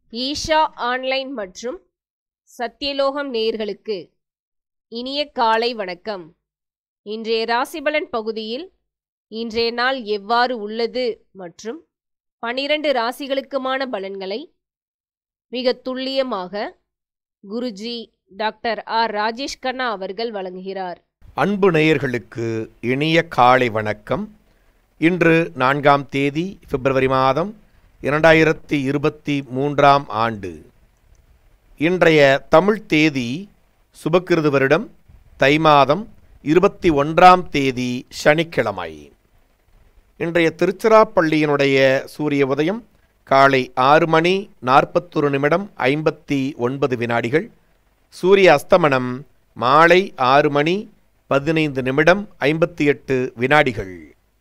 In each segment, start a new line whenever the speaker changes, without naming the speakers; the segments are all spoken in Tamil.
ஈஷா ஆன்லைன் மற்றும் சத்தியலோகம் நேயர்களுக்கு இனிய காலை வணக்கம் இன்றைய ராசிபலன் பகுதியில் இன்றைய நாள் எவ்வாறு உள்ளது மற்றும் பனிரெண்டு ராசிகளுக்குமான பலன்களை மிக துல்லியமாக குருஜி டாக்டர் ஆர் ராஜேஷ் கண்ணா அவர்கள் வழங்குகிறார்
அன்பு நேயர்களுக்கு இனிய காலை வணக்கம் இன்று நான்காம் தேதி பிப்ரவரி மாதம் இரண்டாயிரத்தி இருபத்தி மூன்றாம் ஆண்டு இன்றைய தமிழ் தேதி சுபக்கிருது வருடம் தை மாதம் இருபத்தி ஒன்றாம் தேதி சனிக்கிழமை இன்றைய திருச்சிராப்பள்ளியினுடைய சூரிய உதயம் காலை ஆறு மணி நாற்பத்தொரு நிமிடம் ஐம்பத்தி ஒன்பது வினாடிகள் சூரிய அஸ்தமனம் மாலை ஆறு மணி பதினைந்து நிமிடம் ஐம்பத்தி எட்டு வினாடிகள்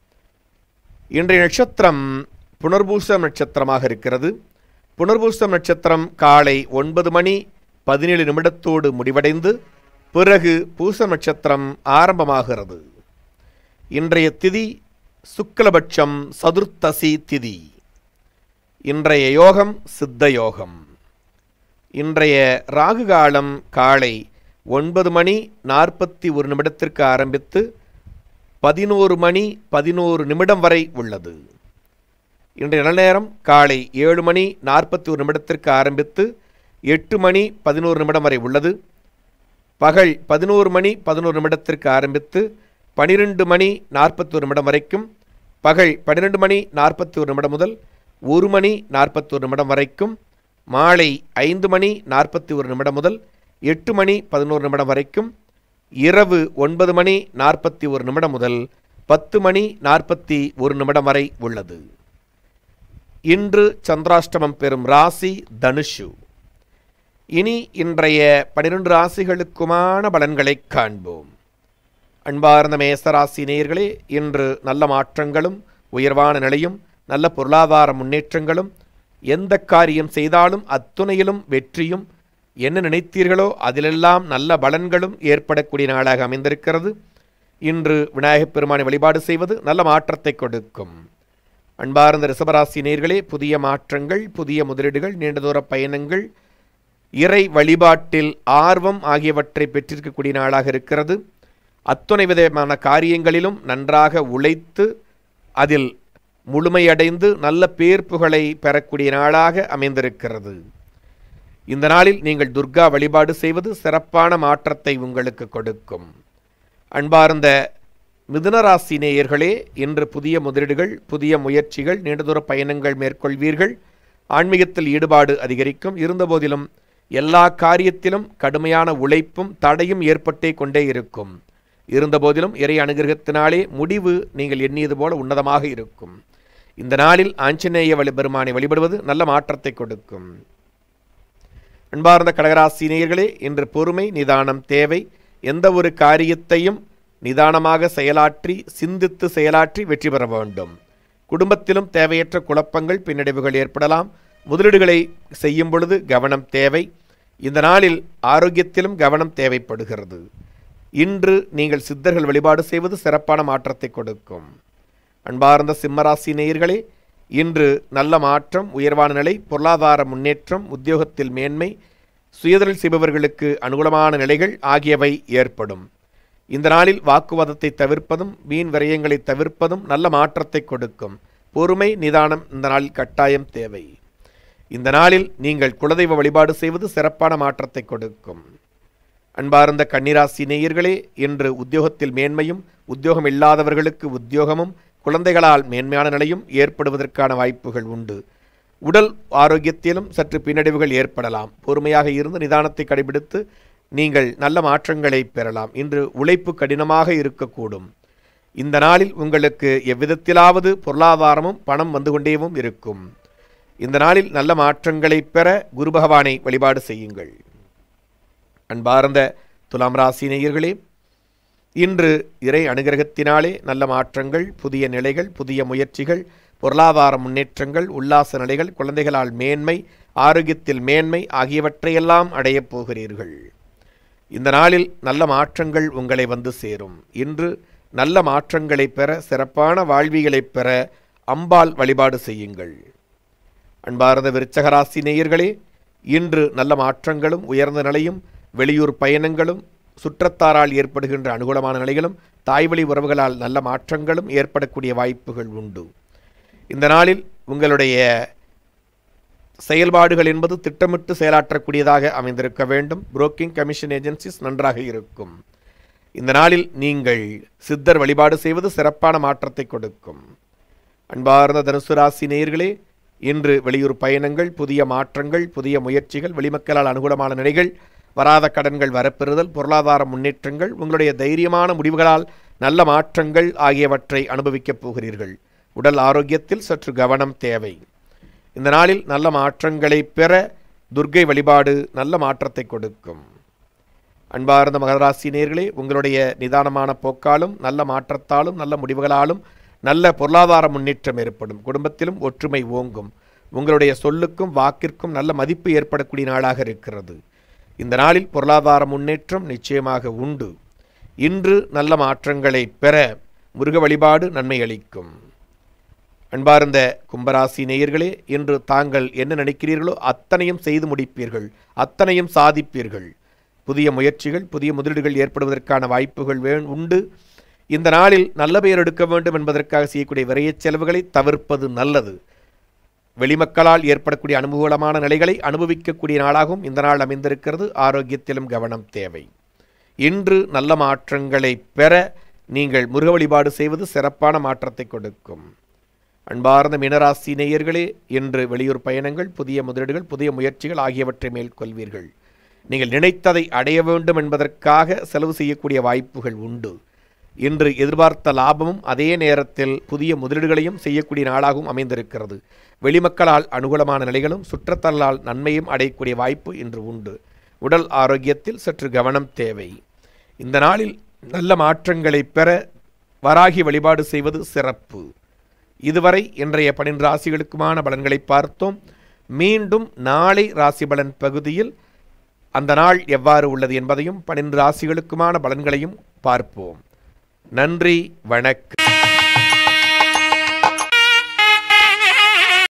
இன்றைய நட்சத்திரம் புனர்பூசம் நட்சத்திரமாக இருக்கிறது புனர்பூசம் நட்சத்திரம் காலை ஒன்பது மணி பதினேழு நிமிடத்தோடு முடிவடைந்து பிறகு பூச நட்சத்திரம் ஆரம்பமாகிறது இன்றைய திதி சுக்லபட்சம் சதுர்த்தசி திதி இன்றைய யோகம் சித்த யோகம் இன்றைய ராகு காலம் காலை ஒன்பது மணி நாற்பத்தி ஒரு நிமிடத்திற்கு ஆரம்பித்து பதினோரு மணி பதினோரு நிமிடம் வரை உள்ளது இன்றைய நல்ல நேரம் காலை ஏழு மணி நாற்பத்தி ஒரு நிமிடத்திற்கு ஆரம்பித்து எட்டு மணி பதினோரு நிமிடம் வரை உள்ளது பகல் பதினோரு மணி பதினோரு நிமிடத்திற்கு ஆரம்பித்து பனிரெண்டு மணி நாற்பத்தி ஒரு நிமிடம் வரைக்கும் பகல் பன்னிரெண்டு மணி நாற்பத்தி ஒரு நிமிடம் முதல் ஒரு மணி நாற்பத்தி ஒரு நிமிடம் வரைக்கும் மாலை ஐந்து மணி நாற்பத்தி ஒரு நிமிடம் முதல் எட்டு மணி பதினோரு நிமிடம் வரைக்கும் இரவு ஒன்பது மணி நாற்பத்தி ஒரு நிமிடம் முதல் பத்து மணி நாற்பத்தி ஒரு நிமிடம் வரை உள்ளது இன்று சந்திராஷ்டமம் பெறும் ராசி தனுஷு இனி இன்றைய பனிரெண்டு ராசிகளுக்குமான பலன்களை காண்போம் அன்பார்ந்த மேசராசி நேயர்களே இன்று நல்ல மாற்றங்களும் உயர்வான நிலையும் நல்ல பொருளாதார முன்னேற்றங்களும் எந்த காரியம் செய்தாலும் அத்துணையிலும் வெற்றியும் என்ன நினைத்தீர்களோ அதிலெல்லாம் நல்ல பலன்களும் ஏற்படக்கூடிய நாளாக அமைந்திருக்கிறது இன்று விநாயகப் பெருமானை வழிபாடு செய்வது நல்ல மாற்றத்தை கொடுக்கும் அன்பார்ந்த ரிஷபராசி நேர்களே புதிய மாற்றங்கள் புதிய முதலீடுகள் நீண்ட தூர பயணங்கள் இறை வழிபாட்டில் ஆர்வம் ஆகியவற்றை பெற்றிருக்கக்கூடிய நாளாக இருக்கிறது அத்துணை விதமான காரியங்களிலும் நன்றாக உழைத்து அதில் முழுமையடைந்து நல்ல பேர்ப்புகளை பெறக்கூடிய நாளாக அமைந்திருக்கிறது இந்த நாளில் நீங்கள் துர்கா வழிபாடு செய்வது சிறப்பான மாற்றத்தை உங்களுக்கு கொடுக்கும் அன்பார்ந்த மிதுனராசி நேயர்களே இன்று புதிய முதலீடுகள் புதிய முயற்சிகள் நீண்டதூர பயணங்கள் மேற்கொள்வீர்கள் ஆன்மீகத்தில் ஈடுபாடு அதிகரிக்கும் இருந்தபோதிலும் எல்லா காரியத்திலும் கடுமையான உழைப்பும் தடையும் ஏற்பட்டே கொண்டே இருக்கும் இருந்தபோதிலும் இறை அனுகிரகத்தினாலே முடிவு நீங்கள் எண்ணியது போல உன்னதமாக இருக்கும் இந்த நாளில் ஆஞ்சநேய வழி பெருமானை வழிபடுவது நல்ல மாற்றத்தை கொடுக்கும் அன்பார்ந்த கடகராசி நேயர்களே இன்று பொறுமை நிதானம் தேவை எந்த ஒரு காரியத்தையும் நிதானமாக செயலாற்றி சிந்தித்து செயலாற்றி வெற்றி பெற வேண்டும் குடும்பத்திலும் தேவையற்ற குழப்பங்கள் பின்னடைவுகள் ஏற்படலாம் முதலீடுகளை செய்யும் பொழுது கவனம் தேவை இந்த நாளில் ஆரோக்கியத்திலும் கவனம் தேவைப்படுகிறது இன்று நீங்கள் சித்தர்கள் வழிபாடு செய்வது சிறப்பான மாற்றத்தை கொடுக்கும் அன்பார்ந்த சிம்மராசி நேயர்களே இன்று நல்ல மாற்றம் உயர்வான நிலை பொருளாதார முன்னேற்றம் உத்தியோகத்தில் மேன்மை சுயதொழில் செய்பவர்களுக்கு அனுகூலமான நிலைகள் ஆகியவை ஏற்படும் இந்த நாளில் வாக்குவாதத்தை தவிர்ப்பதும் வீண் விரயங்களை தவிர்ப்பதும் நல்ல மாற்றத்தை கொடுக்கும் பொறுமை நிதானம் இந்த நாளில் கட்டாயம் தேவை இந்த நாளில் நீங்கள் குலதெய்வ வழிபாடு செய்வது சிறப்பான மாற்றத்தை கொடுக்கும் அன்பார்ந்த கன்னிராசி நேயர்களே இன்று உத்தியோகத்தில் மேன்மையும் உத்தியோகம் இல்லாதவர்களுக்கு உத்தியோகமும் குழந்தைகளால் மேன்மையான நிலையும் ஏற்படுவதற்கான வாய்ப்புகள் உண்டு உடல் ஆரோக்கியத்திலும் சற்று பின்னடைவுகள் ஏற்படலாம் பொறுமையாக இருந்து நிதானத்தை கடைபிடித்து நீங்கள் நல்ல மாற்றங்களை பெறலாம் இன்று உழைப்பு கடினமாக இருக்கக்கூடும் இந்த நாளில் உங்களுக்கு எவ்விதத்திலாவது பொருளாதாரமும் பணம் வந்து கொண்டேவும் இருக்கும் இந்த நாளில் நல்ல மாற்றங்களை பெற குரு பகவானை வழிபாடு செய்யுங்கள் அன்பார்ந்த துலாம் ராசி நேயர்களே இன்று இறை அனுகிரகத்தினாலே நல்ல மாற்றங்கள் புதிய நிலைகள் புதிய முயற்சிகள் பொருளாதார முன்னேற்றங்கள் உல்லாச நிலைகள் குழந்தைகளால் மேன்மை ஆரோக்கியத்தில் மேன்மை ஆகியவற்றையெல்லாம் அடையப் போகிறீர்கள் இந்த நாளில் நல்ல மாற்றங்கள் உங்களை வந்து சேரும் இன்று நல்ல மாற்றங்களை பெற சிறப்பான வாழ்வியலை பெற அம்பாள் வழிபாடு செய்யுங்கள் அன்பார்ந்த விருச்சகராசி நேயர்களே இன்று நல்ல மாற்றங்களும் உயர்ந்த நிலையும் வெளியூர் பயணங்களும் சுற்றத்தாரால் ஏற்படுகின்ற அனுகூலமான நிலைகளும் தாய்வழி உறவுகளால் நல்ல மாற்றங்களும் ஏற்படக்கூடிய வாய்ப்புகள் உண்டு இந்த நாளில் உங்களுடைய செயல்பாடுகள் என்பது திட்டமிட்டு செயலாற்றக்கூடியதாக அமைந்திருக்க வேண்டும் புரோக்கிங் கமிஷன் ஏஜென்சிஸ் நன்றாக இருக்கும் இந்த நாளில் நீங்கள் சித்தர் வழிபாடு செய்வது சிறப்பான மாற்றத்தை கொடுக்கும் அன்பார்ந்த தனுசு ராசி நேயர்களே இன்று வெளியூர் பயணங்கள் புதிய மாற்றங்கள் புதிய முயற்சிகள் வெளிமக்களால் அனுகூலமான நிலைகள் வராத கடன்கள் வரப்பெறுதல் பொருளாதார முன்னேற்றங்கள் உங்களுடைய தைரியமான முடிவுகளால் நல்ல மாற்றங்கள் ஆகியவற்றை அனுபவிக்கப் போகிறீர்கள் உடல் ஆரோக்கியத்தில் சற்று கவனம் தேவை இந்த நாளில் நல்ல மாற்றங்களை பெற துர்க்கை வழிபாடு நல்ல மாற்றத்தை கொடுக்கும் அன்பார்ந்த மகராசி நேர்களே உங்களுடைய நிதானமான போக்காலும் நல்ல மாற்றத்தாலும் நல்ல முடிவுகளாலும் நல்ல பொருளாதார முன்னேற்றம் ஏற்படும் குடும்பத்திலும் ஒற்றுமை ஓங்கும் உங்களுடைய சொல்லுக்கும் வாக்கிற்கும் நல்ல மதிப்பு ஏற்படக்கூடிய நாளாக இருக்கிறது இந்த நாளில் பொருளாதார முன்னேற்றம் நிச்சயமாக உண்டு இன்று நல்ல மாற்றங்களை பெற முருக வழிபாடு நன்மை அளிக்கும் அன்பார்ந்த கும்பராசி நேயர்களே இன்று தாங்கள் என்ன நினைக்கிறீர்களோ அத்தனையும் செய்து முடிப்பீர்கள் அத்தனையும் சாதிப்பீர்கள் புதிய முயற்சிகள் புதிய முதலீடுகள் ஏற்படுவதற்கான வாய்ப்புகள் வே உண்டு இந்த நாளில் நல்ல பெயர் எடுக்க வேண்டும் என்பதற்காக செய்யக்கூடிய விரையச் செலவுகளை தவிர்ப்பது நல்லது வெளிமக்களால் ஏற்படக்கூடிய அனுகூலமான நிலைகளை அனுபவிக்கக்கூடிய நாளாகவும் இந்த நாள் அமைந்திருக்கிறது ஆரோக்கியத்திலும் கவனம் தேவை இன்று நல்ல மாற்றங்களை பெற நீங்கள் முருக வழிபாடு செய்வது சிறப்பான மாற்றத்தை கொடுக்கும் அன்பார்ந்த மீனராசி நேயர்களே இன்று வெளியூர் பயணங்கள் புதிய முதலீடுகள் புதிய முயற்சிகள் ஆகியவற்றை மேற்கொள்வீர்கள் நீங்கள் நினைத்ததை அடைய வேண்டும் என்பதற்காக செலவு செய்யக்கூடிய வாய்ப்புகள் உண்டு இன்று எதிர்பார்த்த லாபமும் அதே நேரத்தில் புதிய முதலீடுகளையும் செய்யக்கூடிய நாளாகவும் அமைந்திருக்கிறது வெளிமக்களால் அனுகூலமான நிலைகளும் சுற்றத்தலால் நன்மையும் அடையக்கூடிய வாய்ப்பு இன்று உண்டு உடல் ஆரோக்கியத்தில் சற்று கவனம் தேவை இந்த நாளில் நல்ல மாற்றங்களை பெற வராகி வழிபாடு செய்வது சிறப்பு இதுவரை இன்றைய பனிரெண்டு ராசிகளுக்குமான பலன்களை பார்த்தோம் மீண்டும் நாளை ராசி பலன் பகுதியில் அந்த நாள் எவ்வாறு உள்ளது என்பதையும் பன்னிரண்டு ராசிகளுக்குமான பலன்களையும் பார்ப்போம் நன்றி வணக்கம்